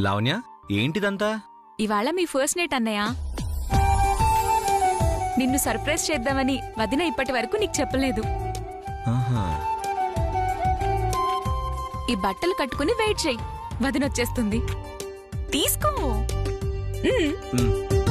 లావణ్య ఏంటిదంతా ఇవాళ మీ first night అన్నయ్య నిన్ను సర్ప్రైజ్ చేద్దామని వదిన ఇప్పటి వరకు నీకు చెప్పలేదు ఆహా ఈ బట్టలు కట్టుకుని వెయిట్ చెయ్యి వదిన వచ్చేస్తుంది తీసుకో మ్మ్. మ్.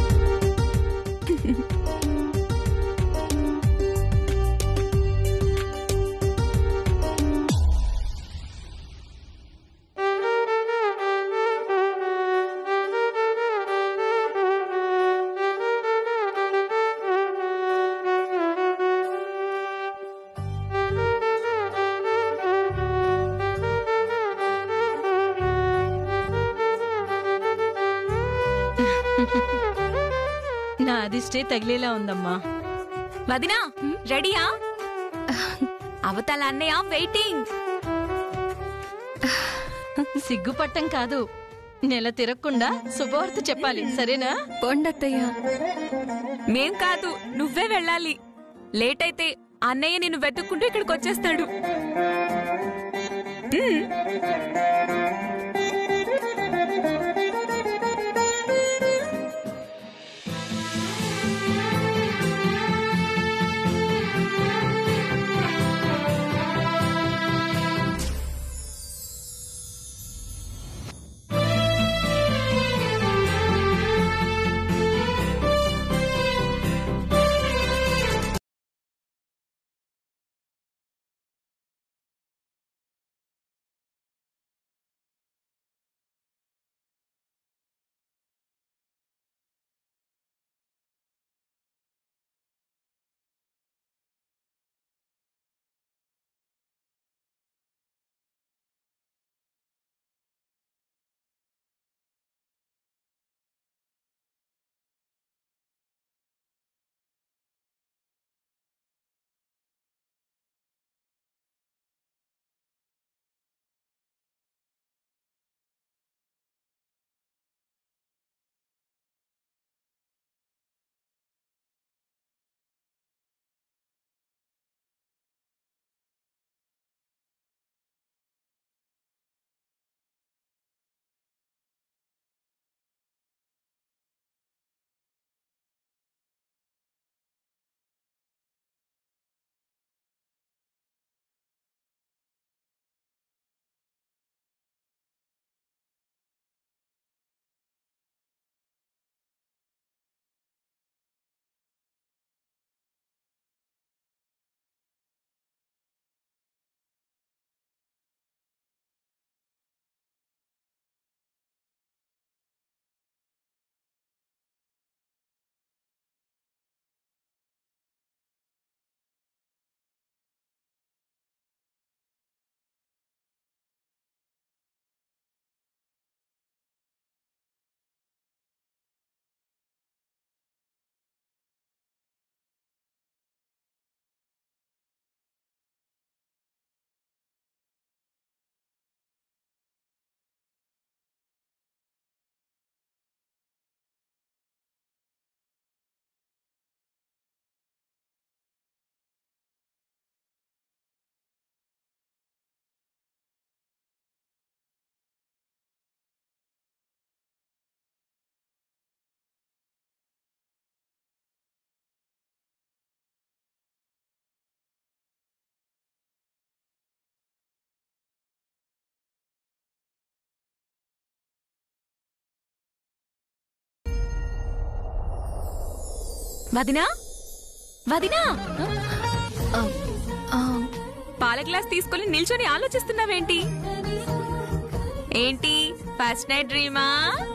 నా అదిష్టే తగిలేలా ఉందమ్మా వదినా రెడీయా అవతల అన్నయ్య వెయిటింగ్ సిగ్గుపట్టం కాదు నెల తిరగకుండా శుభవార్త చెప్పాలి సరేనా పొండత్తయ్య మేం కాదు నువ్వే వెళ్ళాలి లేట్ అయితే అన్నయ్య నిన్ను వెతుక్కుంటూ ఇక్కడికి వచ్చేస్తాడు మ్మ్. వదినా వదినా పాల గ్లాస్ తీసుకొని నిల్చొని ఆలోచిస్తున్నావేంటి ఏంటి ఫస్ట్ నైట్ డ్రీమా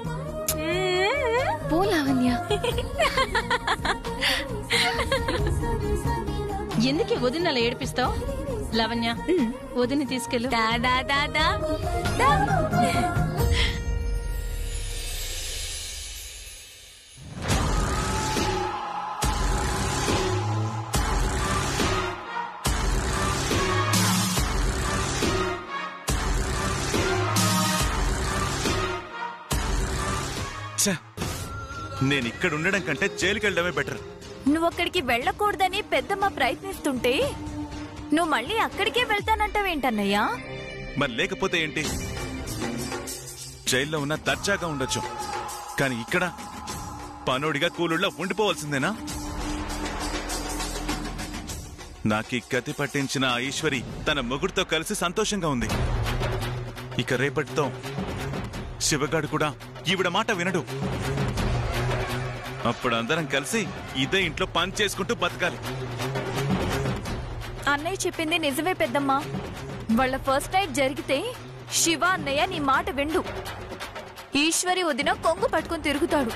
పో లావణ్య ఎందుకే వదిన అలా ఏడిపిస్తావు లవణ్య వదిని తీసుకెళ్ళు దా దా దా దా దా. ఛ! నేను ఇక్కడ ఉండడం కంటే జైలుకి వెళ్ళడమే బెటర్ నువ్వు అక్కడికి వెళ్ళకూడదని పెద్దమ్మ ప్రయత్నిస్తుంటే నువ్వు మళ్ళీ అక్కడికే వెళ్తానంటావేంటన్నయ్యా మరి లేకపోతే ఏంటి జైల్లో ఉన్న దర్జాగా ఉండొచ్చు కానీ ఇక్కడ పనోడిగా కూలుళ్ళ ఉండిపోవాల్సిందేనా నాకు ఈ గతి పట్టించిన ఆ ఈశ్వరి తన మొగుడితో కలిసి సంతోషంగా ఉంది ఇక రేపటితో శివగాడు కూడా ఈవిడ మాట వినడు అప్పుడు అందరం కలిసి ఇదే ఇంట్లో పని చేసుకుంటూ బతకాలి అన్నయ్య చెప్పింది నిజమే పెద్దమ్మా వాళ్ళ ఫస్ట్ నైట్ జరిగితే శివ అన్నయ్య నీ మాట విండు ఈశ్వరి వదిన కొంగు పట్టుకుని తిరుగుతాడు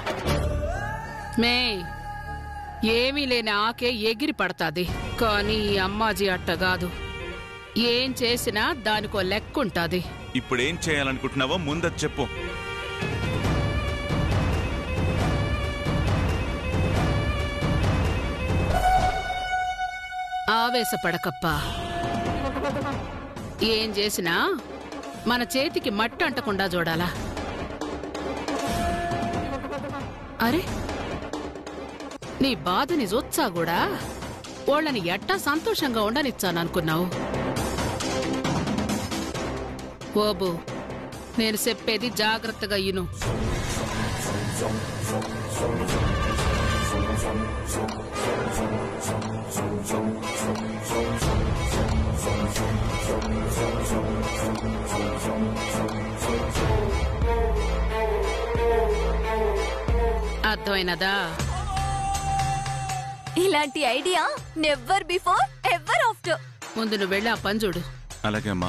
మే ఏమీ లేని ఆకే ఎగిరి పడతాది కానీ ఈ అమ్మాజీ అట్ట కాదు ఏం చేసినా దానికో లెక్కుంటాది ఇప్పుడేం చేయాలనుకుంటున్నావో ముందది చెప్పు ఆవేశపడకప్పా ఏం చేసినా మన చేతికి మట్టి అంటకుండా చూడాలా అరే నీ బాధని జొచ్చా కూడా వాళ్ళని ఎట్టా సంతోషంగా ఉండనిచ్చాననుకున్నావు ఓబు నేను చెప్పేది జాగ్రత్తగా ఇను అర్థమైనదా ఇలాంటి idea never before ever after ముందు నువ్వు వెళ్ళి ఆ పని చూడు అలాగే అమ్మా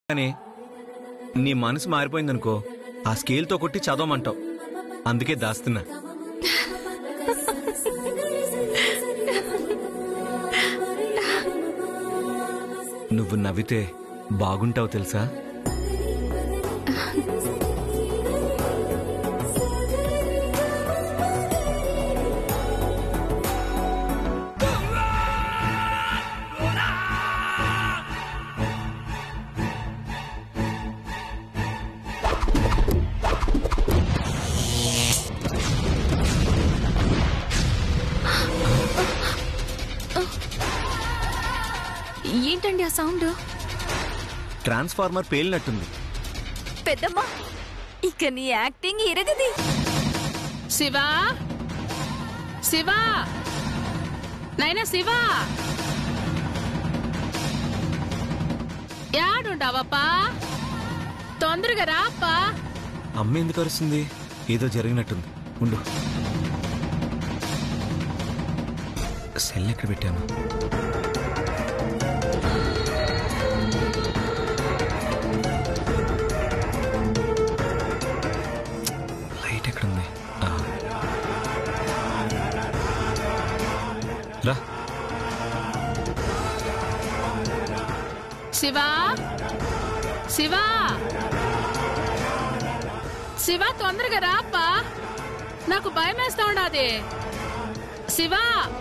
కానీ నీ మనసు మారిపోయిందనుకో ఆ స్కేల్తో కొట్టి చదవమంటావు అందుకే దాస్తున్నా నువ్వు నవ్వితే బాగుంటావు తెలుసా ఏంటండి ఆ సౌండ్ ట్రాన్స్ఫార్మర్ పేలినట్టుంది పెద్దమ్మ ఇక నీ యాక్టింగ్ ఇరగది శివా శివా నైనా శివా యాడుండావప్పా తొందరగా రాప్పా అమ్మ ఎందుకు అరుస్తుంది ఏదో జరిగినట్టుంది ఉండు సెల్ ఎక్కడ పెట్టాను లైట్ ఎక్కడుంది ఆ. రా శివా శివా శివా తొందరగా రాప్పా నాకు భయం వేస్తా ఉండాది శివా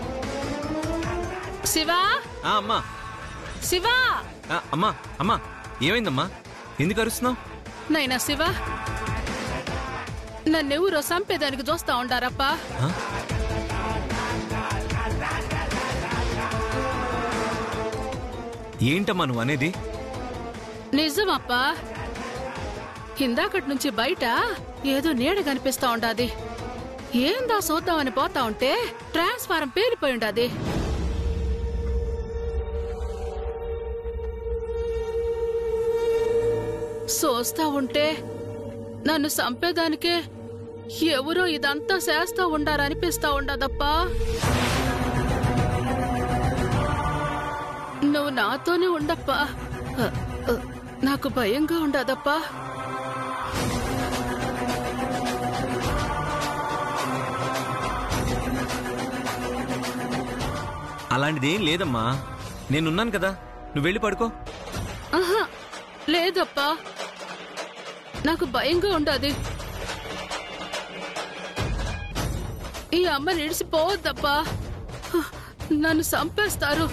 శివా ఆ, అమ్మా శివా ఆ, అమ్మా అమ్మా ఏమైందమ్మా ఎందుకు అరుస్తున్నావు నైనా శివా నన్నెవరో చంపేదానికి చూస్తా ఉండారప్పా ఆ? ఏంటమ్మా నువ్వు అనేది నిజమప్పా ఇందాకటి నుంచి బయట ఏదో నీడ కనిపిస్తా ఉండాది ఏందా చూద్దామని పోతా ఉంటే ట్రాన్స్ఫారం పేలిపోయి ఉండాది చూస్తా ఉంటే నన్ను చంపేదానికే ఎవరో ఇదంతా చేస్తా ఉండారనిపిస్తా ఉండదప్పా నువ్వు నాతోనే ఉండప్పా అ, అ, నాకు భయంగా ఉండదప్పా అలాంటిదేం లేదమ్మా నేనున్నాను కదా నువ్వు వెళ్ళి పడుకో ఆహా లేదప్పా నాకు భయంగా ఉండదు ఈ అమ్మ నిడిసిపోవద్దప్పా హ, నన్ను చంపేస్తారు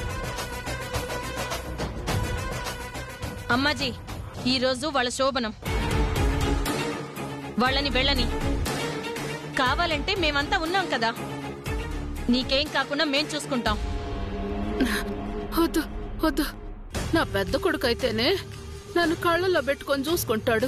అమ్మాజీ ఈ రోజు వాళ్ళ శోభనం వాళ్ళని వెళ్ళని కావాలంటే మేమంతా ఉన్నాం కదా నీకేం కాకుండా మేం చూసుకుంటాం వద్దు వద్దు నా పెద్ద కొడుకు అయితేనే నన్ను కళ్ళల్లో పెట్టుకొని చూసుకుంటాడు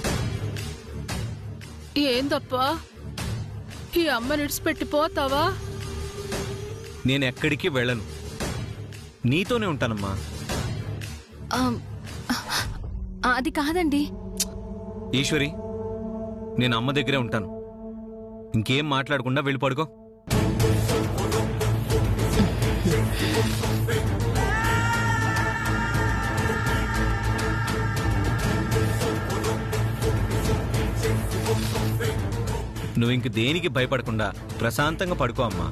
ఏందప్పా ఈ అమ్మ నిడిచిపెట్టి పోతావా నేను ఎక్కడికి వెళ్ళను నీతోనే ఉంటానమ్మా ఆమ్, అది కాదండి ఈశ్వరి నేను అమ్మ దగ్గరే ఉంటాను ఇంకేం మాట్లాడకుండా వెళ్ళి పడుకో నువ్వు ఇంక దేనికి భయపడకుండా ప్రశాంతంగా పడుకో అమ్మా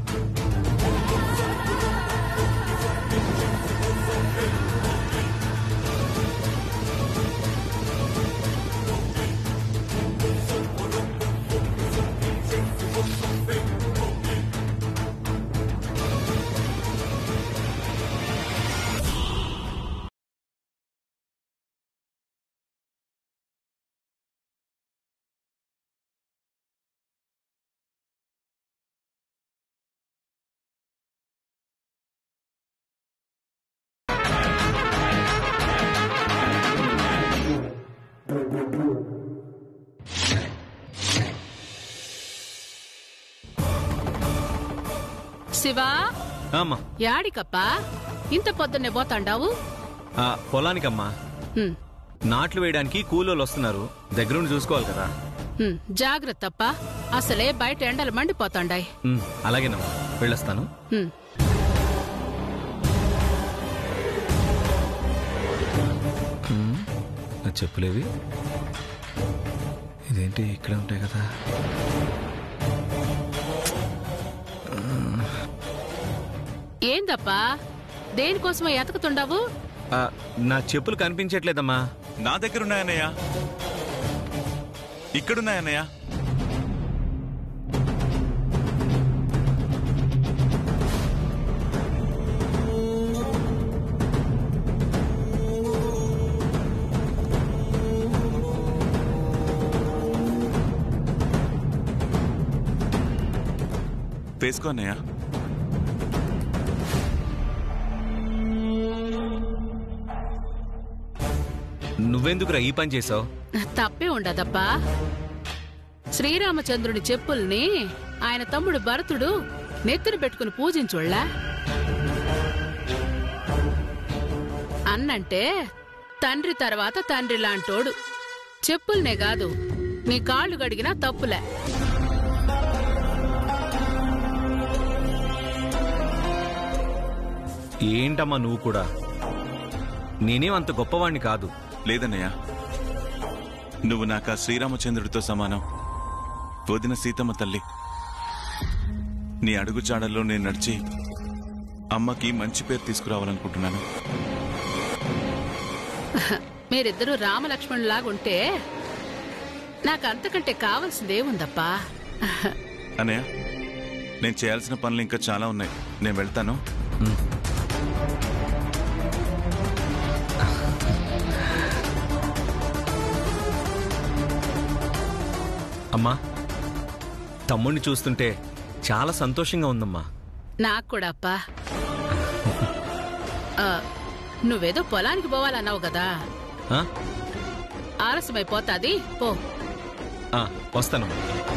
శివా ఆ, అమ్మా యాడికప్పా ఇంత పొద్దున్నే పోతాండావు ఆ, పొలానికమ్మా హ్మ్, నాట్లు వేయడానికి కూలోళ్ళు వస్తున్నారు దగ్గరుండి చూసుకోవాలి కదా హ్మ్, జాగ్రత్త అప్పా అసలే బయట ఎండలు మండిపోతాండాయి ఉమ్, అలాగేనమ్మా వెళ్ళొస్తాను హ్మ్. చెప్పులేవి ఇదేంటి ఇక్కడే ఉంటాయి కదా ఏందప్పా దేనికోసమో ఎతకుతుండవు ఆ, నా చెప్పులు కనిపించట్లేదమ్మా నా దగ్గర ఉన్నాయన్నయ్య ఇక్కడున్నాయన్నయ్య వేసుకో అన్నయ్య నువ్వెందుకురా ఈ పని చేసావు తప్పే ఉండదప్పా శ్రీరామచంద్రుడి చెప్పుల్ని ఆయన తమ్ముడు భరతుడు నెత్తిన పెట్టుకుని పూజించుళ్ళా అన్నంటే తండ్రి తర్వాత తండ్రి లాంటోడు చెప్పుల్నే కాదు నీ కాళ్ళు గడిగినా తప్పులే ఏంటమ్మా నువ్వు కూడా నేనేం అంత గొప్పవాణ్ణి కాదు లేదన్నయ్య నువ్వు నాకు ఆ శ్రీరామచంద్రుడితో సమానం వదిన సీతమ్మ తల్లి నీ అడుగుజాడల్లో నేను నడిచి అమ్మకి మంచి పేరు తీసుకురావాలనుకుంటున్నాను మీరిద్దరూ రామలక్ష్మణులాగుంటే నాకు అంతకంటే కావాల్సిందేముందప్పా అన్నయ్య నేను చేయాల్సిన పనులు ఇంకా చాలా ఉన్నాయి నేను వెళ్తాను అమ్మా తమ్ముడిని చూస్తుంటే చాలా సంతోషంగా ఉందమ్మా నాకు కూడా అప్పా ఆ, నువ్వేదో పొలానికి పోవాలన్నావు కదా ఆ? ఆలస్యమైపోతాది పో ఆ, వస్తాను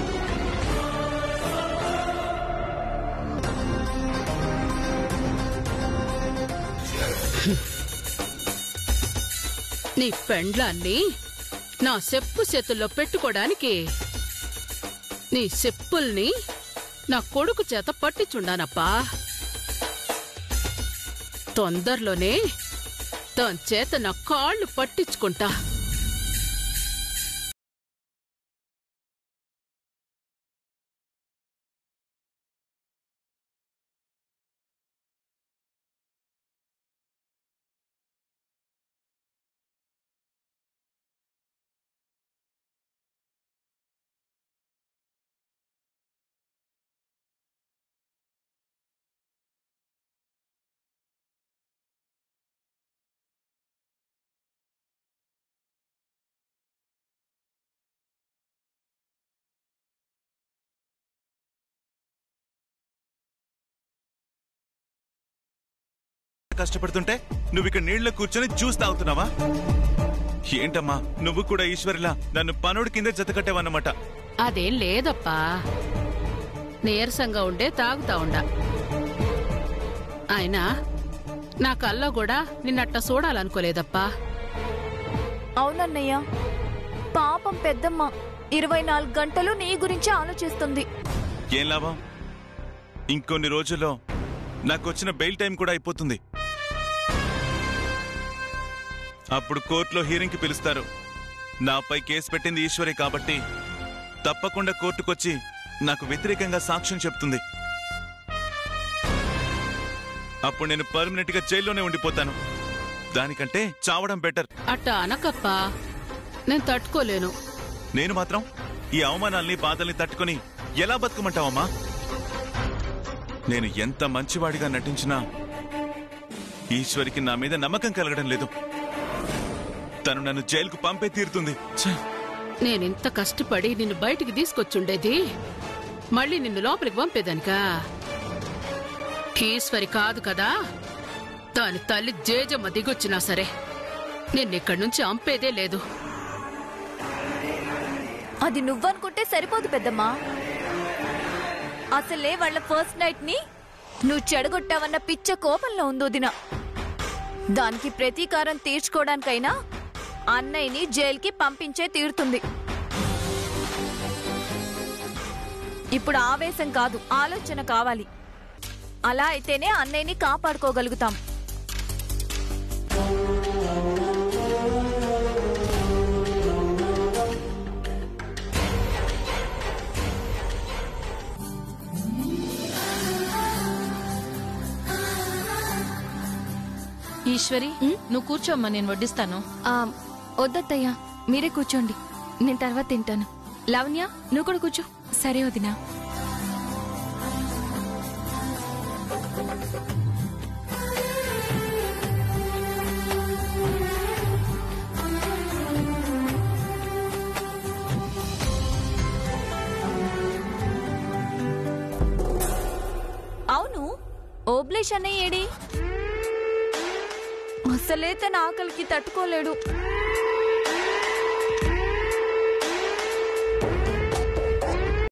నీ పెండ్లాన్ని నా చెప్పు చేతుల్లో పెట్టుకోవడానికి నీ చెప్పుల్ని నా కొడుకు చేత పట్టించుండానప్పా తొందరలోనే దాని చేత నా కాళ్ళు పట్టించుకుంటా కష్టపడుతుంటే నువ్వు ఇక్కడ నీళ్ళలో కూర్చొని జ్యూస్ తాగుతున్నావా ఏంటమ్మా నువ్వు కూడా ఈశ్వరిలా నన్ను పనుడి కింద జతకట్టావన్నమాట అదేం లేదప్పా నీరసంగా ఉండే తాగుతా ఉండా అయినా నా కల్లో కూడా నిన్నట్ట చూడాలనుకోలేదప్పా అవునన్నయ్య పాపం పెద్దమ్మ ఇరవై నాలుగు గంటలు నీ గురించి ఆలోచిస్తుంది ఏం లాభం ఇంకొన్ని రోజుల్లో నాకు వచ్చిన బెయిల్ టైం కూడా అయిపోతుంది అప్పుడు కోర్టులో హీరింగ్ కి పిలుస్తారు నాపై కేసు పెట్టింది ఈశ్వరి కాబట్టి తప్పకుండా కోర్టుకొచ్చి నాకు వ్యతిరేకంగా సాక్ష్యం చెప్తుంది అప్పుడు నేను పర్మనెంట్ గా జైల్లోనే ఉండిపోతాను దానికంటే చావడం బెటర్ అట్ట అనకప్పా నేను తట్టుకోలేను నేను మాత్రం ఈ అవమానాల్ని బాధల్ని తట్టుకొని ఎలా బతుకమంటావమ్మా నేను ఎంత మంచివాడిగా నటించినా ఈశ్వరికి నా మీద నమ్మకం కలగడం లేదు తను నన్ను జైలుకు పంపే తీరుతుంది ఛ! నేనింత కష్టపడి నిన్ను బయటికి తీసుకొచ్చుండేది మళ్ళీ నిన్ను లోపలికి పంపేదానికా ఈశ్వరి కాదు కదా దాని తల్లి జేజమ్మ దిగొచ్చినా సరే నిన్నిక్కడి నుంచి అంపేదే లేదు అది నువ్వనుకుంటే సరిపోదు పెద్దమ్మా అసలే వాళ్ళ ఫస్ట్ నైట్ ని నువ్వు చెడగొట్టావన్న పిచ్చ కోపంలో ఉంది వదిన దానికి ప్రతీకారం తీర్చుకోవడానికైనా అన్నయ్యని జైలుకి పంపించే తీరుతుంది ఇప్పుడు ఆవేశం కాదు ఆలోచన కావాలి అలా అయితేనే అన్నయ్యని కాపాడుకోగలుగుతాం ఈశ్వరి నువ్వు కూర్చోమ్మా నేను వడ్డిస్తాను ఆ, వద్దత్తయ్యా మీరే కూర్చోండి నేను తర్వాత తింటాను లావణ్య నువ్వు కూడా కూర్చో సరే వదినా అవును ఓబ్లేష్ అన్నయ్య ఏడి అసలే తన ఆకలికి తట్టుకోలేడు